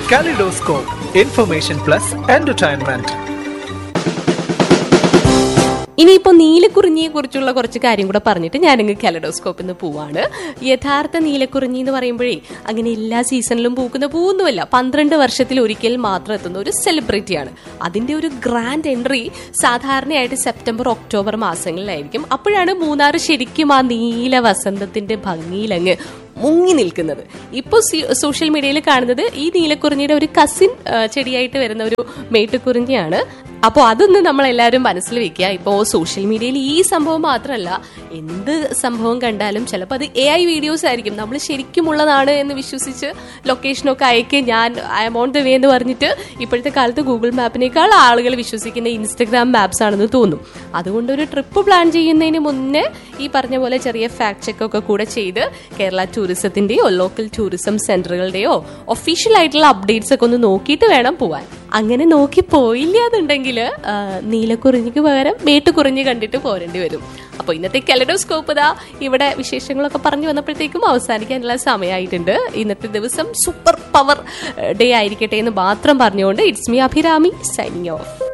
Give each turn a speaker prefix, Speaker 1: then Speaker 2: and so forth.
Speaker 1: Kaleidoscope, information plus entertainment.
Speaker 2: ഇനിയിപ്പോ നീലക്കുറിഞ്ഞിയെ കുറിച്ചുള്ള കുറച്ച് കാര്യം കൂടെ പറഞ്ഞിട്ട് ഞാനങ്ങ് കാലഡോസ്കോപ്പിൽ നിന്ന് പോവാണ് യഥാർത്ഥ നീലക്കുറിഞ്ഞി എന്ന് പറയുമ്പോഴേ അങ്ങനെ എല്ലാ സീസണിലും പൂക്കുന്ന പൂവൊന്നുമല്ല പന്ത്രണ്ട് വർഷത്തിൽ ഒരിക്കൽ മാത്രം എത്തുന്ന ഒരു സെലിബ്രിറ്റിയാണ് അതിന്റെ ഒരു ഗ്രാൻഡ് എൻട്രി സാധാരണയായിട്ട് സെപ്റ്റംബർ ഒക്ടോബർ മാസങ്ങളിലായിരിക്കും അപ്പോഴാണ് മൂന്നാർ ശരിക്കും ആ നീല വസന്തത്തിന്റെ ഭംഗിയിലങ്ങ് മുങ്ങി നിൽക്കുന്നത് ഇപ്പോൾ സോഷ്യൽ മീഡിയയിൽ കാണുന്നത് ഈ നീലക്കുറിഞ്ഞിയുടെ ഒരു കസിൻ ചെടിയായിട്ട് വരുന്ന ഒരു മേട്ടുക്കുറിഞ്ഞിയാണ് അപ്പോൾ അതൊന്ന് നമ്മൾ എല്ലാവരും മനസ്സിൽ വെക്കുക ഇപ്പോൾ സോഷ്യൽ മീഡിയയിൽ ഈ സംഭവം മാത്രമല്ല എന്ത് സംഭവം കണ്ടാലും ചിലപ്പോൾ അത് എ ഐ വീഡിയോസ് ആയിരിക്കും നമ്മൾ ശരിക്കും ഉള്ളതാണ് എന്ന് വിശ്വസിച്ച് ലൊക്കേഷനൊക്കെ അയക്കുക ഞാൻ I'm on the way എന്ന് പറഞ്ഞിട്ട് ഇപ്പോഴത്തെ കാലത്ത് ഗൂഗിൾ മാപ്പിനേക്കാൾ ആളുകൾ വിശ്വസിക്കുന്ന ഇൻസ്റ്റഗ്രാം മാപ്സ് ആണെന്ന് തോന്നും അതുകൊണ്ട് ഒരു ട്രിപ്പ് പ്ലാൻ ചെയ്യുന്നതിന് മുന്നേ ഈ പറഞ്ഞ പോലെ ചെറിയ ഫാക്ട് ചെക്ക് ഒക്കെ കൂടെ ചെയ്ത് കേരള ടൂറിസത്തിന്റെയോ ലോക്കൽ ടൂറിസം സെന്ററുകളുടെയോ ഒഫീഷ്യൽ ആയിട്ടുള്ള അപ്ഡേറ്റ്സ് ഒക്കെ ഒന്ന് നോക്കിയിട്ട് വേണം പോവാൻ അങ്ങനെ നോക്കി പോയില്ല എന്നുണ്ടെങ്കിൽ നീലക്കുറിഞ്ഞിക്ക് പകരം മേട്ടുകുറിഞ്ഞി കണ്ടിട്ട് പോരേണ്ടി വരും അപ്പോൾ ഇന്നത്തെ കെലഡോസ്കോപ്പ് ഇതാ ഇവിടെ വിശേഷങ്ങളൊക്കെ പറഞ്ഞു വന്നപ്പോഴത്തേക്കും അവസാനിക്കാനുള്ള സമയമായിട്ടുണ്ട് ഇന്നത്തെ ദിവസം സൂപ്പർ പവർ ഡേ ആയിരിക്കട്ടെ എന്ന് മാത്രം പറഞ്ഞുകൊണ്ട് it's me Abhirami signing of